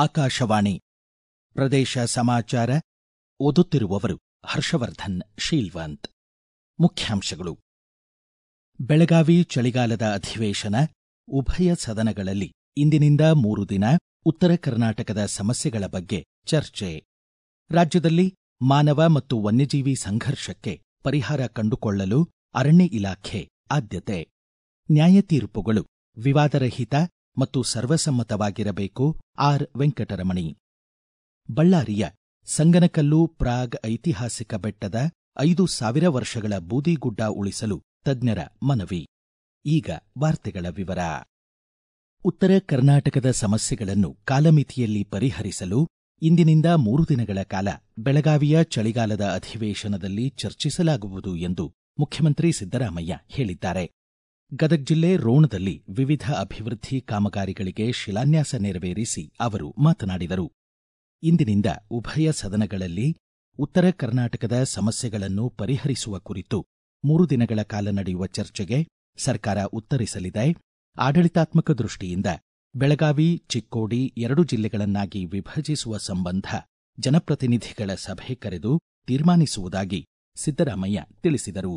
ಆಕಾಶವಾಣಿ ಪ್ರದೇಶ ಸಮಾಚಾರ ಓದುತ್ತಿರುವವರು ಹರ್ಷವರ್ಧನ್ ಶೀಲ್ವಂತ್ ಮುಖ್ಯಾಂಶಗಳು ಬೆಳಗಾವಿ ಚಳಿಗಾಲದ ಅಧಿವೇಶನ ಉಭಯ ಸದನಗಳಲ್ಲಿ ಇಂದಿನಿಂದ ಮೂರು ದಿನ ಉತ್ತರ ಕರ್ನಾಟಕದ ಸಮಸ್ಯೆಗಳ ಬಗ್ಗೆ ಚರ್ಚೆ ರಾಜ್ಯದಲ್ಲಿ ಮಾನವ ಮತ್ತು ವನ್ಯಜೀವಿ ಸಂಘರ್ಷಕ್ಕೆ ಪರಿಹಾರ ಕಂಡುಕೊಳ್ಳಲು ಅರಣ್ಯ ಇಲಾಖೆ ಆದ್ಯತೆ ನ್ಯಾಯ ತೀರ್ಪುಗಳು ವಿವಾದರಹಿತ ಮತ್ತು ಸರ್ವಸಮ್ಮತವಾಗಿರಬೇಕು ಆರ್ ವೆಂಕಟರಮಣಿ ಬಳ್ಳಾರಿಯ ಸಂಗನಕಲ್ಲು ಪ್ರಾಗ್ ಐತಿಹಾಸಿಕ ಬೆಟ್ಟದ ಐದು ಸಾವಿರ ವರ್ಷಗಳ ಬೂದಿಗುಡ್ಡ ಉಳಿಸಲು ತಜ್ಞರ ಮನವಿ ಈಗ ವಾರ್ತೆಗಳ ವಿವರ ಉತ್ತರ ಕರ್ನಾಟಕದ ಸಮಸ್ಯೆಗಳನ್ನು ಕಾಲಮಿತಿಯಲ್ಲಿ ಪರಿಹರಿಸಲು ಇಂದಿನಿಂದ ಮೂರು ದಿನಗಳ ಕಾಲ ಬೆಳಗಾವಿಯ ಚಳಿಗಾಲದ ಅಧಿವೇಶನದಲ್ಲಿ ಚರ್ಚಿಸಲಾಗುವುದು ಎಂದು ಮುಖ್ಯಮಂತ್ರಿ ಸಿದ್ದರಾಮಯ್ಯ ಹೇಳಿದ್ದಾರೆ ಗದಗ ಜಿಲ್ಲೆ ರೋಣದಲ್ಲಿ ವಿವಿಧ ಅಭಿವೃದ್ಧಿ ಕಾಮಗಾರಿಗಳಿಗೆ ಶಿಲಾನ್ಯಾಸ ನೆರವೇರಿಸಿ ಅವರು ಮಾತನಾಡಿದರು ಇಂದಿನಿಂದ ಉಭಯ ಸದನಗಳಲ್ಲಿ ಉತ್ತರ ಕರ್ನಾಟಕದ ಸಮಸ್ಯೆಗಳನ್ನು ಪರಿಹರಿಸುವ ಕುರಿತು ಮೂರು ದಿನಗಳ ಕಾಲ ನಡೆಯುವ ಚರ್ಚೆಗೆ ಸರ್ಕಾರ ಉತ್ತರಿಸಲಿದೆ ಆಡಳಿತಾತ್ಮಕ ದೃಷ್ಟಿಯಿಂದ ಬೆಳಗಾವಿ ಚಿಕ್ಕೋಡಿ ಎರಡು ಜಿಲ್ಲೆಗಳನ್ನಾಗಿ ವಿಭಜಿಸುವ ಸಂಬಂಧ ಜನಪ್ರತಿನಿಧಿಗಳ ಸಭೆ ಕರೆದು ತೀರ್ಮಾನಿಸುವುದಾಗಿ ಸಿದ್ದರಾಮಯ್ಯ ತಿಳಿಸಿದರು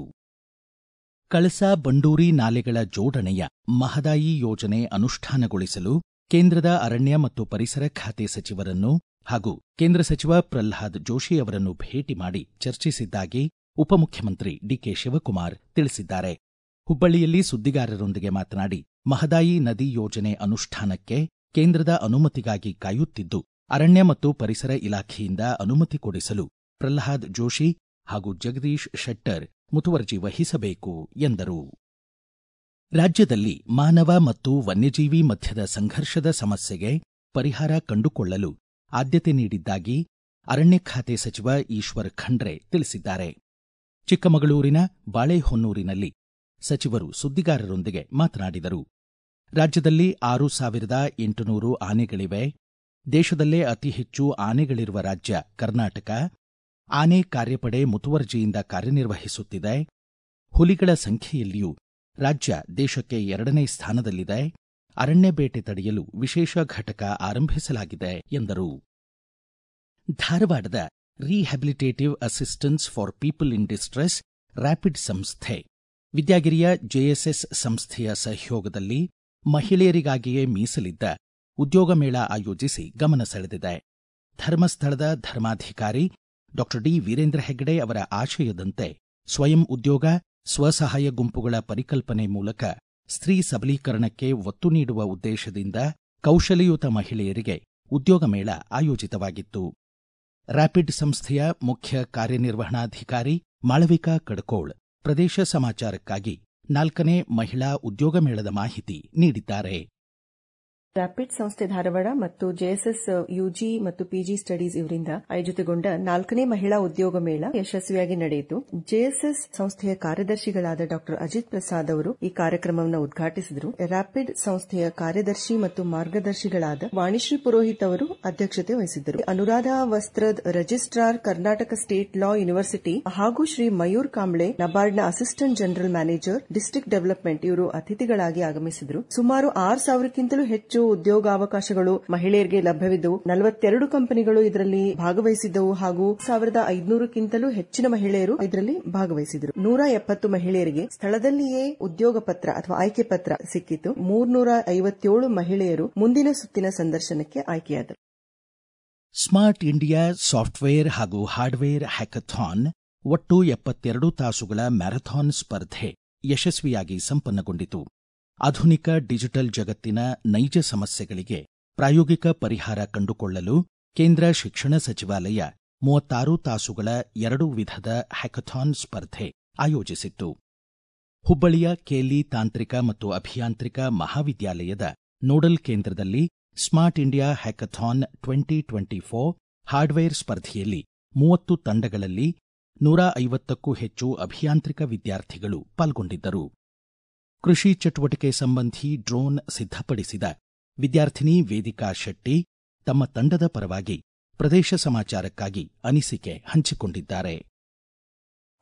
ಕಳಸಾ ಬಂಡೂರಿ ನಾಲೆಗಳ ಜೋಡಣೆಯ ಮಹದಾಯಿ ಯೋಜನೆ ಅನುಷ್ಠಾನಗೊಳಿಸಲು ಕೇಂದ್ರದ ಅರಣ್ಯ ಮತ್ತು ಪರಿಸರ ಖಾತೆ ಸಚಿವರನ್ನು ಹಾಗೂ ಕೇಂದ್ರ ಸಚಿವ ಪ್ರಲ್ಹಾದ್ ಜೋಶಿ ಅವರನ್ನು ಭೇಟಿ ಮಾಡಿ ಚರ್ಚಿಸಿದ್ದಾಗಿ ಉಪಮುಖ್ಯಮಂತ್ರಿ ಡಿಕೆ ಶಿವಕುಮಾರ್ ತಿಳಿಸಿದ್ದಾರೆ ಹುಬ್ಬಳ್ಳಿಯಲ್ಲಿ ಸುದ್ದಿಗಾರರೊಂದಿಗೆ ಮಾತನಾಡಿ ಮಹದಾಯಿ ನದಿ ಯೋಜನೆ ಅನುಷ್ಠಾನಕ್ಕೆ ಕೇಂದ್ರದ ಅನುಮತಿಗಾಗಿ ಕಾಯುತ್ತಿದ್ದು ಅರಣ್ಯ ಮತ್ತು ಪರಿಸರ ಇಲಾಖೆಯಿಂದ ಅನುಮತಿ ಕೊಡಿಸಲು ಪ್ರಲ್ಹಾದ್ ಜೋಶಿ ಹಾಗೂ ಜಗದೀಶ್ ಶೆಟ್ಟರ್ ಮುತುವರ್ಜಿ ವಹಿಸಬೇಕು ಎಂದರು ರಾಜ್ಯದಲ್ಲಿ ಮಾನವ ಮತ್ತು ವನ್ಯಜೀವಿ ಮಧ್ಯದ ಸಂಘರ್ಷದ ಸಮಸ್ಯೆಗೆ ಪರಿಹಾರ ಕಂಡುಕೊಳ್ಳಲು ಆದ್ಯತೆ ನೀಡಿದ್ದಾಗಿ ಅರಣ್ಯ ಖಾತೆ ಸಚಿವ ಈಶ್ವರ್ ಖಂಡ್ರೆ ತಿಳಿಸಿದ್ದಾರೆ ಚಿಕ್ಕಮಗಳೂರಿನ ಬಾಳೆಹೊನ್ನೂರಿನಲ್ಲಿ ಸಚಿವರು ಸುದ್ದಿಗಾರರೊಂದಿಗೆ ಮಾತನಾಡಿದರು ರಾಜ್ಯದಲ್ಲಿ ಆರು ಸಾವಿರದ ಎಂಟುನೂರು ಆನೆಗಳಿವೆ ದೇಶದಲ್ಲೇ ಅತಿ ಹೆಚ್ಚು ಆನೆಗಳಿರುವ ರಾಜ್ಯ ಕರ್ನಾಟಕ ಆನೆ ಕಾರ್ಯಪಡೆ ಮುತುವರ್ಜಿಯಿಂದ ಕಾರ್ಯನಿರ್ವಹಿಸುತ್ತಿದೆ ಹುಲಿಗಳ ಸಂಖ್ಯೆಯಲ್ಲಿಯೂ ರಾಜ್ಯ ದೇಶಕ್ಕೆ ಎರಡನೇ ಸ್ಥಾನದಲ್ಲಿದೆ ಅರಣ್ಯ ಬೇಟೆ ತಡೆಯಲು ವಿಶೇಷ ಘಟಕ ಆರಂಭಿಸಲಾಗಿದೆ ಎಂದರು ಧಾರವಾಡದ rehabilitative assistance for people in distress RAPID ಸಂಸ್ಥೆ ವಿದ್ಯಾಗಿರಿಯ ಜೆಎಸ್ಎಸ್ ಸಂಸ್ಥೆಯ ಸಹಯೋಗದಲ್ಲಿ ಮಹಿಳೆಯರಿಗಾಗಿಯೇ ಮೀಸಲಿದ್ದ ಉದ್ಯೋಗ ಮೇಳ ಆಯೋಜಿಸಿ ಗಮನ ಸೆಳೆದಿದೆ ಧರ್ಮಸ್ಥಳದ ಧರ್ಮಾಧಿಕಾರಿ ಡಾಕ್ಟರ್ ಡಿ ವೀರೇಂದ್ರ ಹೆಗ್ಗಡೆ ಅವರ ಆಶಯದಂತೆ ಸ್ವಯಂ ಉದ್ಯೋಗ ಸ್ವಸಹಾಯ ಗುಂಪುಗಳ ಪರಿಕಲ್ಪನೆ ಮೂಲಕ ಸ್ತ್ರೀ ಸಬಲೀಕರಣಕ್ಕೆ ಒತ್ತು ನೀಡುವ ಉದ್ದೇಶದಿಂದ ಕೌಶಲಯುತ ಮಹಿಳೆಯರಿಗೆ ಉದ್ಯೋಗ ಮೇಳ ಆಯೋಜಿತವಾಗಿತ್ತು ರ್ಯಾಪಿಡ್ ಸಂಸ್ಥೆಯ ಮುಖ್ಯ ಕಾರ್ಯನಿರ್ವಹಣಾಧಿಕಾರಿ ಮಾಳವಿಕಾ ಕಡ್ಕೋಳ್ ಪ್ರದೇಶ ಸಮಾಚಾರಕ್ಕಾಗಿ ನಾಲ್ಕನೇ ಮಹಿಳಾ ಉದ್ಯೋಗ ಮೇಳದ ಮಾಹಿತಿ ನೀಡಿದ್ದಾರೆ ರ್ಯಾಪಿಡ್ ಸಂಸ್ಥೆ ಧಾರವಾಡ ಮತ್ತು ಜೆಎಸ್ಎಸ್ ಯುಜಿ ಮತ್ತು ಪಿಜಿ ಸ್ಟಡೀಸ್ ಇವರಿಂದ ಆಯೋಜಿತಗೊಂಡ ನಾಲ್ಕನೇ ಮಹಿಳಾ ಉದ್ಯೋಗ ಮೇಳ ಯಶಸ್ವಿಯಾಗಿ ನಡೆಯಿತು ಜೆಎಸ್ಎಸ್ ಸಂಸ್ಥೆಯ ಕಾರ್ಯದರ್ಶಿಗಳಾದ ಡಾ ಅಜಿತ್ ಪ್ರಸಾದ್ ಅವರು ಈ ಕಾರ್ಯಕ್ರಮವನ್ನು ಉದ್ಘಾಟಿಸಿದರು ರ್ಯಾಪಿಡ್ ಸಂಸ್ಥೆಯ ಕಾರ್ಯದರ್ಶಿ ಮತ್ತು ಮಾರ್ಗದರ್ಶಿಗಳಾದ ವಾಣಿಶ್ರೀ ಪುರೋಹಿತ್ ಅವರು ಅಧ್ಯಕ್ಷತೆ ವಹಿಸಿದ್ದರು Anuradha Vastrad registrar Karnataka state law university ಹಾಗೂ ಶ್ರೀ ಮಯೂರ್ ಕಾಂಬ್ಳೆ ನಬಾರ್ಡ್ನ assistant general manager district development ಇವರು ಅತಿಥಿಗಳಾಗಿ ಆಗಮಿಸಿದರು ಸುಮಾರು ಆರು ಸಾವಿರಕ್ಕಿಂತಲೂ ಹೆಚ್ಚು ಉದ್ಯೋಗಾವಕಾಶಗಳು ಮಹಿಳೆಯರಿಗೆ ಲಭ್ಯವಿದ್ದವು ನಲವತ್ತೆರಡು ಕಂಪನಿಗಳು ಇದರಲ್ಲಿ ಭಾಗವಹಿಸಿದ್ದವು ಹಾಗೂ ಸಾವಿರದ ಐದುನೂರಕ್ಕಿಂತಲೂ ಹೆಚ್ಚಿನ ಮಹಿಳೆಯರು ಇದರಲ್ಲಿ ಭಾಗವಹಿಸಿದರು ನೂರ ಎಪ್ಪತ್ತು ಮಹಿಳೆಯರಿಗೆ ಸ್ಥಳದಲ್ಲಿಯೇ ಉದ್ಯೋಗ ಪತ್ರ ಅಥವಾ ಆಯ್ಕೆ ಪತ್ರ ಸಿಕ್ಕಿತು ಮೂರ್ನೂರ ಐವತ್ತೇಳು ಮಹಿಳೆಯರು ಮುಂದಿನ ಸುತ್ತಿನ ಸಂದರ್ಶನಕ್ಕೆ ಆಯ್ಕೆಯಾದರು ಸ್ಮಾರ್ಟ್ ಇಂಡಿಯಾ ಸಾಫ್ಟ್ವೇರ್ ಹಾಗೂ ಹಾರ್ಡ್ವೇರ್ ಹ್ಯಾಕಥಾನ್ ಒಟ್ಟು ಎಪ್ಪತ್ತೆರಡು ತಾಸುಗಳ ಮ್ಯಾರಥಾನ್ ಸ್ಪರ್ಧೆ ಯಶಸ್ವಿಯಾಗಿ ಸಂಪನ್ನಗೊಂಡಿತು ಆಧುನಿಕ ಡಿಜಿಟಲ್ ಜಗತ್ತಿನ ನೈಜ ಸಮಸ್ಯೆಗಳಿಗೆ ಪ್ರಾಯೋಗಿಕ ಪರಿಹಾರ ಕಂಡುಕೊಳ್ಳಲು ಕೇಂದ್ರ ಶಿಕ್ಷಣ ಸಚಿವಾಲಯ ಮೂವತ್ತಾರು ತಾಸುಗಳ ಎರಡು ವಿಧದ ಹ್ಯಾಕಥಾನ್ ಸ್ಪರ್ಧೆ ಆಯೋಜಿಸಿತ್ತು ಹುಬ್ಬಳ್ಳಿಯ ಕೇಲಿ ತಾಂತ್ರಿಕ ಮತ್ತು ಅಭಿಯಾಂತ್ರಿಕ ಮಹಾವಿದ್ಯಾಲಯದ ನೋಡಲ್ ಕೇಂದ್ರದಲ್ಲಿ smart India hackathon twenty twenty four hardware ಸ್ಪರ್ಧೆಯಲ್ಲಿ ಮೂವತ್ತು ತಂಡಗಳಲ್ಲಿ ನೂರ ಐವತ್ತಕ್ಕೂ ಹೆಚ್ಚು ಅಭಿಯಾಂತ್ರಿಕ ವಿದ್ಯಾರ್ಥಿಗಳು ಪಾಲ್ಗೊಂಡಿದ್ದರು ಕೃಷಿ ಚಟುವಟಿಕೆ ಸಂಬಂಧಿ ಡ್ರೋನ್ ಸಿದ್ಧಪಡಿಸಿದ ವಿದ್ಯಾರ್ಥಿನಿ ವೇದಿಕಾ ಶೆಟ್ಟಿ ತಮ್ಮ ತಂಡದ ಪರವಾಗಿ ಪ್ರದೇಶ ಸಮಾಚಾರಕ್ಕಾಗಿ ಅನಿಸಿಕೆ ಹಂಚಿಕೊಂಡಿದ್ದಾರೆ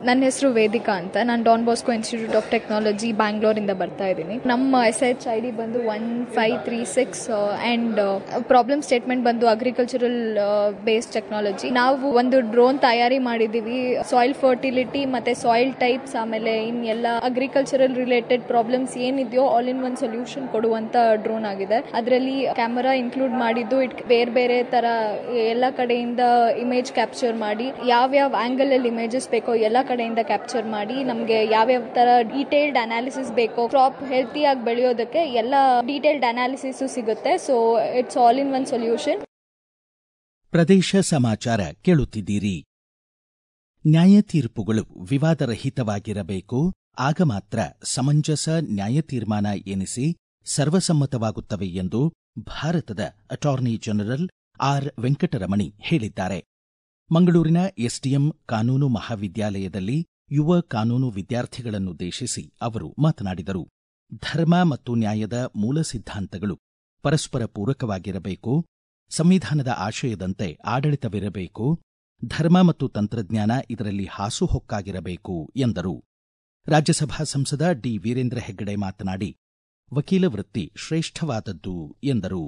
ನನ್ನ ಹೆಸರು ವೇದಿಕಾ ಅಂತ ನಾನು Don Bosco institute of technology ಬ್ಯಾಂಗ್ಳೂರಿಂದ ಬರ್ತಾ ಇದ್ದೀನಿ ನಮ್ಮ ಎಸ್ ಎಚ್ ಐ ಡಿ ಬಂದು one five three six and problem statement ಬಂದು ಅಗ್ರಿಕಲ್ಚರಲ್ ಬೇಸ್ಡ್ ಟೆಕ್ನಾಲಜಿ ನಾವು ಒಂದು ಡ್ರೋನ್ ತಯಾರಿ ಮಾಡಿದ್ದೀವಿ ಸಾಯಿಲ್ ಫರ್ಟಿಲಿಟಿ ಮತ್ತು ಸಾಯಿಲ್ ಟೈಪ್ಸ್ ಆಮೇಲೆ ಇನ್ನೆಲ್ಲ ಅಗ್ರಿಕಲ್ಚರಲ್ ರಿಲೇಟೆಡ್ ಪ್ರಾಬ್ಲಮ್ಸ್ ಏನಿದೆಯೋ ಆಲ್ ಇನ್ ಒನ್ ಸೊಲ್ಯೂಷನ್ ಕೊಡುವಂಥ ಡ್ರೋನ್ ಆಗಿದೆ ಅದರಲ್ಲಿ ಕ್ಯಾಮರಾ ಇನ್ಕ್ಲೂಡ್ ಮಾಡಿದ್ದು ಇಟ್ ಬೇರೆ ಬೇರೆ ಥರ ಎಲ್ಲ ಕಡೆಯಿಂದ ಇಮೇಜ್ ಕ್ಯಾಪ್ಚರ್ ಮಾಡಿ ಯಾವ್ಯಾವ ಆ್ಯಂಗಲಲ್ಲಿ ಇಮೇಜಸ್ ಬೇಕೋ ಎಲ್ಲ ಕಡೆಯಿಂದ ಕ್ಯಾಪ್ಚರ್ ಮಾಡಿ ನಮಗೆ ಯಾವ್ಯಾವ ಥರ ಡೀಟೇಲ್ಡ್ ಅನಾಲಿಸಿಸ್ ಬೇಕೋ ಕ್ರಾಪ್ ಹೆಲ್ತಿಯಾಗಿ ಬೆಳೆಯೋದಕ್ಕೆ ಎಲ್ಲ ಡೀಟೇಲ್ಡ್ ಅನಾಲಿಸಿಸು ಸಿಗುತ್ತೆ so it's all in one solution ಪ್ರದೇಶ ಸಮಾಚಾರ ಕೇಳುತ್ತಿದ್ದೀರಿ ನ್ಯಾಯ ತೀರ್ಪುಗಳು ವಿವಾದರಹಿತವಾಗಿರಬೇಕು ಆಗ ಮಾತ್ರ ಸಮಂಜಸ ನ್ಯಾಯ ತೀರ್ಮಾನ ಎನಿಸಿ ಸರ್ವಸಮ್ಮತವಾಗುತ್ತವೆ ಎಂದು ಭಾರತದ ಅಟಾರ್ನಿ ಜನರಲ್ ಆರ್ ವೆಂಕಟರಮಣಿ ಹೇಳಿದ್ದಾರೆ ಮಂಗಳೂರಿನ ಎಸ್ಡಿಎಂ ಕಾನೂನು ಮಹಾವಿದ್ಯಾಲಯದಲ್ಲಿ ಯುವ ಕಾನೂನು ವಿದ್ಯಾರ್ಥಿಗಳನ್ನುದ್ದೇಶಿಸಿ ಅವರು ಮಾತನಾಡಿದರು ಧರ್ಮ ಮತ್ತು ನ್ಯಾಯದ ಮೂಲ ಸಿದ್ಧಾಂತಗಳು ಪರಸ್ಪರ ಪೂರಕವಾಗಿರಬೇಕು ಸಂವಿಧಾನದ ಆಶಯದಂತೆ ಆಡಳಿತವಿರಬೇಕು ಧರ್ಮ ಮತ್ತು ತಂತ್ರಜ್ಞಾನ ಇದರಲ್ಲಿ ಹಾಸುಹೊಕ್ಕಾಗಿರಬೇಕು ಎಂದರು ರಾಜ್ಯಸಭಾ ಸಂಸದ ಡಿ ವೀರೇಂದ್ರ ಹೆಗ್ಗಡೆ ಮಾತನಾಡಿ ವಕೀಲ ವೃತ್ತಿ ಶ್ರೇಷ್ಠವಾದದ್ದು ಎಂದರು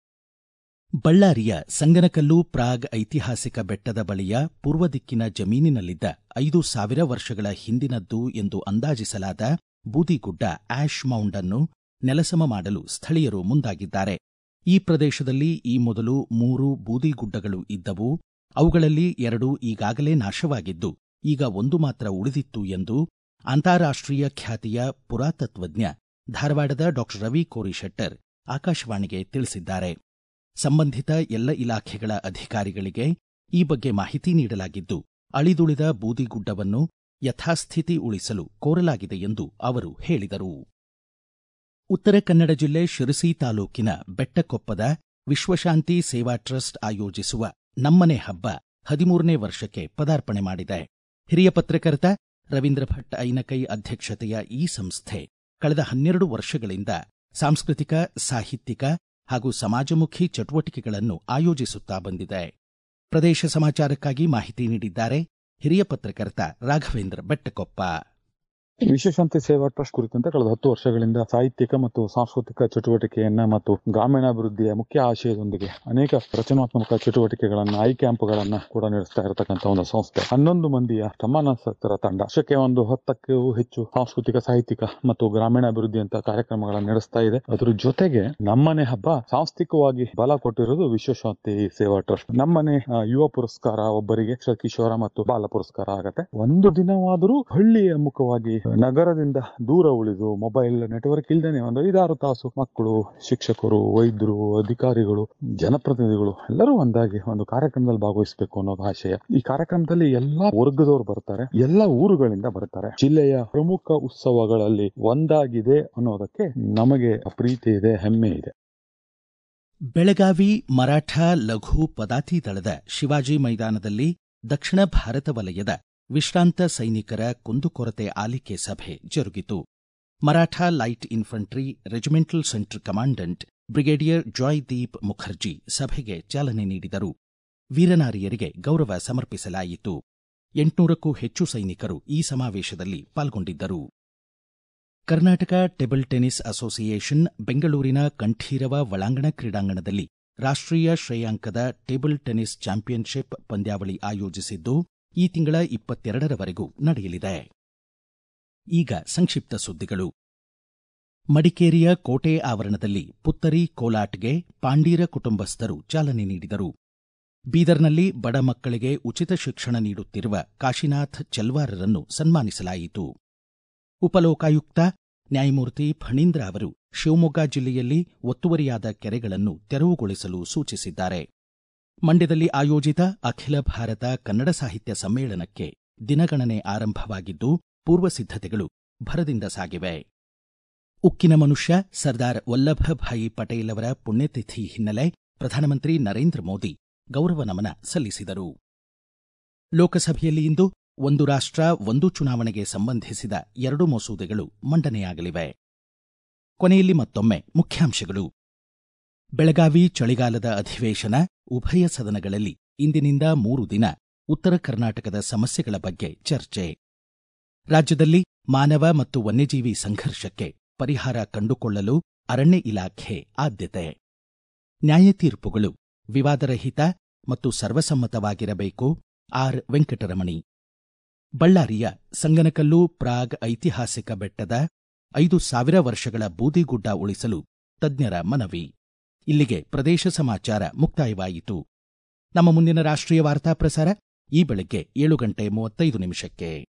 ಬಳ್ಳಾರಿಯ ಸಂಗನಕಲ್ಲು ಪ್ರಾಗ್ ಐತಿಹಾಸಿಕ ಬೆಟ್ಟದ ಬಳಿಯ ಪೂರ್ವ ದಿಕ್ಕಿನ ಜಮೀನಿನಲ್ಲಿದ್ದ ಐದು ಸಾವಿರ ವರ್ಷಗಳ ಹಿಂದಿನದ್ದು ಎಂದು ಅಂದಾಜಿಸಲಾದ ಬೂದಿಗುಡ್ಡ ಆಶ್ ಮೌಂಡ್ ಅನ್ನು ನೆಲಸಮ ಮಾಡಲು ಸ್ಥಳೀಯರು ಮುಂದಾಗಿದ್ದಾರೆ ಈ ಪ್ರದೇಶದಲ್ಲಿ ಈ ಮೊದಲು ಮೂರು ಬೂದಿಗುಡ್ಡಗಳು ಇದ್ದವು ಅವುಗಳಲ್ಲಿ ಎರಡು ಈಗಾಗಲೇ ನಾಶವಾಗಿದ್ದು ಈಗ ಒಂದು ಮಾತ್ರ ಉಳಿದಿತ್ತು ಎಂದು ಅಂತಾರಾಷ್ಟ್ರೀಯ ಖ್ಯಾತಿಯ ಪುರಾತತ್ವಜ್ಞ ಧಾರವಾಡದ ಡಾ ರವಿ ಕೋರಿಶೆಟ್ಟರ್ ಆಕಾಶವಾಣಿಗೆ ತಿಳಿಸಿದ್ದಾರೆ ಸಂಬಂಧಿತ ಎಲ್ಲ ಇಲಾಖೆಗಳ ಅಧಿಕಾರಿಗಳಿಗೆ ಈ ಬಗ್ಗೆ ಮಾಹಿತಿ ನೀಡಲಾಗಿದ್ದು ಅಳಿದುಳಿದ ಬೂದಿಗುಡ್ಡವನ್ನು ಯಥಾಸ್ಥಿತಿ ಉಳಿಸಲು ಕೋರಲಾಗಿದೆ ಎಂದು ಅವರು ಹೇಳಿದರು ಉತ್ತರ ಕನ್ನಡ ಜಿಲ್ಲೆ ಶಿರಸಿ ತಾಲೂಕಿನ ಬೆಟ್ಟಕೊಪ್ಪದ ವಿಶ್ವಶಾಂತಿ ಸೇವಾ ಟ್ರಸ್ಟ್ ಆಯೋಜಿಸುವ ನಮ್ಮನೆ ಹಬ್ಬ ಹದಿಮೂರನೇ ವರ್ಷಕ್ಕೆ ಪದಾರ್ಪಣೆ ಮಾಡಿದೆ ಹಿರಿಯ ಪತ್ರಕರ್ತ ರವೀಂದ್ರ ಭಟ್ ಐನಕೈ ಅಧ್ಯಕ್ಷತೆಯ ಈ ಸಂಸ್ಥೆ ಕಳೆದ ಹನ್ನೆರಡು ವರ್ಷಗಳಿಂದ ಸಾಂಸ್ಕೃತಿಕ ಸಾಹಿತ್ಯಿಕ ಹಾಗೂ ಸಮಾಜಮುಖಿ ಚಟುವಟಿಕೆಗಳನ್ನು ಆಯೋಜಿಸುತ್ತಾ ಬಂದಿದೆ ಪ್ರದೇಶ ಸಮಾಚಾರಕ್ಕಾಗಿ ಮಾಹಿತಿ ನೀಡಿದ್ದಾರೆ ಹಿರಿಯ ಪತ್ರಕರ್ತ ರಾಘವೇಂದ್ರ ಬೆಟ್ಟಕೊಪ್ಪ ವಿಶ್ವಶಾಂತಿ ಸೇವಾ ಟ್ರಸ್ಟ್ ಕುರಿತಂತೆ ಕಳೆದ ಹತ್ತು ವರ್ಷಗಳಿಂದ ಸಾಹಿತ್ಯಿಕ ಮತ್ತು ಸಾಂಸ್ಕೃತಿಕ ಚಟುವಟಿಕೆಯನ್ನ ಮತ್ತು ಗ್ರಾಮೀಣಾಭಿವೃದ್ಧಿಯ ಮುಖ್ಯ ಆಶಯದೊಂದಿಗೆ ಅನೇಕ ರಚನಾತ್ಮಕ ಚಟುವಟಿಕೆಗಳನ್ನ ಐ ಕ್ಯಾಂಪ್ಗಳನ್ನ ಕೂಡ ನಡೆಸ್ತಾ ಇರತಕ್ಕಂತ ಒಂದು ಸಂಸ್ಥೆ ಹನ್ನೊಂದು ಮಂದಿಯ ಸಮಾನಾಸಕ್ತರ ತಂಡ ವರ್ಷಕ್ಕೆ ಒಂದು ಹತ್ತಕ್ಕೂ ಹೆಚ್ಚು ಸಾಂಸ್ಕೃತಿಕ ಸಾಹಿತ್ಯಿಕ ಮತ್ತು ಗ್ರಾಮೀಣಾಭಿವೃದ್ಧಿಯಂತ ಕಾರ್ಯಕ್ರಮಗಳನ್ನು ನಡೆಸ್ತಾ ಇದೆ ಅದ್ರ ಜೊತೆಗೆ ನಮ್ಮನೆ ಹಬ್ಬ ಸಾಂಸ್ಥಿಕವಾಗಿ ಬಲ ಕೊಟ್ಟಿರೋದು ವಿಶ್ವಶಾಂತಿ ಸೇವಾ ಟ್ರಸ್ಟ್ ನಮ್ಮನೆ ಆ, ಯುವ ಪುರಸ್ಕಾರ ಒಬ್ಬರಿಗೆ ಶ್ರೀ ಕಿಶೋರ ಮತ್ತು ಬಾಲ ಪುರಸ್ಕಾರ ಆಗತ್ತೆ ಒಂದು ದಿನವಾದರೂ ಹಳ್ಳಿಯ ಮುಖವಾಗಿ ನಗರದಿಂದ ದೂರ ಉಳಿದು ಮೊಬೈಲ್ ನೆಟ್ವರ್ಕ್ ಇಲ್ದೇನೆ ಒಂದು ಐದಾರು ತಾಸು ಮಕ್ಕಳು ಶಿಕ್ಷಕರು ವೈದ್ಯರು ಅಧಿಕಾರಿಗಳು ಜನಪ್ರತಿನಿಧಿಗಳು ಎಲ್ಲರೂ ಒಂದಾಗಿ ಒಂದು ಕಾರ್ಯಕ್ರಮದಲ್ಲಿ ಭಾಗವಹಿಸಬೇಕು ಅನ್ನೋದು ಆಶಯ ಈ ಕಾರ್ಯಕ್ರಮದಲ್ಲಿ ಎಲ್ಲಾ ವರ್ಗದವರು ಬರ್ತಾರೆ ಎಲ್ಲ ಊರುಗಳಿಂದ ಬರ್ತಾರೆ ಜಿಲ್ಲೆಯ ಪ್ರಮುಖ ಉತ್ಸವಗಳಲ್ಲಿ ಒಂದಾಗಿದೆ ಅನ್ನೋದಕ್ಕೆ ನಮಗೆ ಪ್ರೀತಿ ಇದೆ ಹೆಮ್ಮೆ ಇದೆ ಬೆಳಗಾವಿ ಮರಾಠ ಲಘು ಪದಾತಿ ದಳದ ಶಿವಾಜಿ ಮೈದಾನದಲ್ಲಿ ದಕ್ಷಿಣ ಭಾರತ ವಲಯದ ವಿಶ್ರಾಂತ ಸೈನಿಕರ ಕುಂದುಕೊರತೆ ಆಲಿಕೆ ಸಭೆ ಜರುಗಿತು Maratha light infantry regimental centre commandant brigadier Joydeep Mukherjee ಸಭೆಗೆ ಚಾಲನೆ ನೀಡಿದರು ವೀರನಾರಿಯರಿಗೆ ಗೌರವ ಸಮರ್ಪಿಸಲಾಯಿತು ಎಂಟುನೂರಕ್ಕೂ ಹೆಚ್ಚು ಸೈನಿಕರು ಈ ಸಮಾವೇಶದಲ್ಲಿ ಪಾಲ್ಗೊಂಡಿದ್ದರು ಕರ್ನಾಟಕ ಟೇಬಲ್ ಟೆನಿಸ್ ಅಸೋಸಿಯೇಷನ್ ಬೆಂಗಳೂರಿನ ಕಂಠೀರವ ಒಳಾಂಗಣ ಕ್ರೀಡಾಂಗಣದಲ್ಲಿ ರಾಷ್ಟ್ರೀಯ ಶ್ರೇಯಾಂಕದ ಟೇಬಲ್ ಟೆನಿಸ್ ಚಾಂಪಿಯನ್ಶಿಪ್ ಪಂದ್ಯಾವಳಿ ಆಯೋಜಿಸಿದ್ದು ಈ ತಿಂಗಳ ಇಪ್ಪತ್ತೆರಡರವರೆಗೂ ನಡೆಯಲಿದೆ ಈಗ ಸಂಕ್ಷಿಪ್ತ ಸುದ್ದಿಗಳು ಮಡಿಕೇರಿಯ ಕೋಟೆ ಆವರಣದಲ್ಲಿ ಪುತ್ತರಿ ಕೋಲಾಟ್ಗೆ ಪಾಂಡೀರ ಕುಟುಂಬಸ್ಥರು ಚಾಲನೆ ನೀಡಿದರು ಬೀದರ್ನಲ್ಲಿ ಬಡ ಮಕ್ಕಳಿಗೆ ಉಚಿತ ಶಿಕ್ಷಣ ನೀಡುತ್ತಿರುವ ಕಾಶಿನಾಥ್ ಚೆಲ್ವಾರರನ್ನು ಸನ್ಮಾನಿಸಲಾಯಿತು ಉಪಲೋಕಾಯುಕ್ತ ನ್ಯಾಯಮೂರ್ತಿ ಫಣೀಂದ್ರ ಅವರು ಶಿವಮೊಗ್ಗ ಜಿಲ್ಲೆಯಲ್ಲಿ ಒತ್ತುವರಿಯಾದ ಕೆರೆಗಳನ್ನು ತೆರವುಗೊಳಿಸಲು ಸೂಚಿಸಿದ್ದಾರೆ ಮಂಡ್ಯದಲ್ಲಿ ಆಯೋಜಿತ ಅಖಿಲ ಭಾರತ ಕನ್ನಡ ಸಾಹಿತ್ಯ ಸಮ್ಮೇಳನಕ್ಕೆ ದಿನಗಣನೆ ಆರಂಭವಾಗಿದ್ದು ಪೂರ್ವ ಸಿದ್ಧತೆಗಳು ಭರದಿಂದ ಸಾಗಿವೆ ಉಕ್ಕಿನ ಮನುಷ್ಯ ಸರ್ದಾರ್ ವಲ್ಲಭಭಾಯಿ ಪಟೇಲ್ ಅವರ ಪುಣ್ಯತಿಥಿ ಹಿನ್ನೆಲೆ ಪ್ರಧಾನಮಂತ್ರಿ ನರೇಂದ್ರ ಮೋದಿ ಗೌರವ ನಮನ ಸಲ್ಲಿಸಿದರು ಲೋಕಸಭೆಯಲ್ಲಿ ಇಂದು ಒಂದು ರಾಷ್ಟ್ರ ಒಂದು ಚುನಾವಣೆಗೆ ಸಂಬಂಧಿಸಿದ ಎರಡು ಮಸೂದೆಗಳು ಮಂಡನೆಯಾಗಲಿವೆ ಕೊನೆಯಲ್ಲಿ ಮತ್ತೊಮ್ಮೆ ಮುಖ್ಯಾಂಶಗಳು ಬೆಳಗಾವಿ ಚಳಿಗಾಲದ ಅಧಿವೇಶನ ಉಭಯ ಸದನಗಳಲ್ಲಿ ಇಂದಿನಿಂದ ಮೂರು ದಿನ ಉತ್ತರ ಕರ್ನಾಟಕದ ಸಮಸ್ಯೆಗಳ ಬಗ್ಗೆ ಚರ್ಚೆ ರಾಜ್ಯದಲ್ಲಿ ಮಾನವ ಮತ್ತು ವನ್ಯಜೀವಿ ಸಂಘರ್ಷಕ್ಕೆ ಪರಿಹಾರ ಕಂಡುಕೊಳ್ಳಲು ಅರಣ್ಯ ಇಲಾಖೆ ಆದ್ಯತೆ ನ್ಯಾಯ ತೀರ್ಪುಗಳು ವಿವಾದರಹಿತ ಮತ್ತು ಸರ್ವಸಮ್ಮತವಾಗಿರಬೇಕು ಆರ್ ವೆಂಕಟರಮಣಿ ಬಳ್ಳಾರಿಯ ಸಂಗನಕಲ್ಲು ಪ್ರಾಗ್ ಐತಿಹಾಸಿಕ ಬೆಟ್ಟದ ಐದು ಸಾವಿರ ವರ್ಷಗಳ ಬೂದಿಗುಡ್ಡ ಉಳಿಸಲು ತಜ್ಞರ ಮನವಿ ಇಲ್ಲಿಗೆ ಪ್ರದೇಶ ಸಮಾಚಾರ ಮುಕ್ತಾಯವಾಯಿತು ನಮ್ಮ ಮುಂದಿನ ರಾಷ್ಟ್ರೀಯ ವಾರ್ತಾ ಪ್ರಸಾರ ಈ ಬೆಳಗ್ಗೆ ಏಳು ಗಂಟೆ ಮೂವತ್ತೈದು ನಿಮಿಷಕ್ಕೆ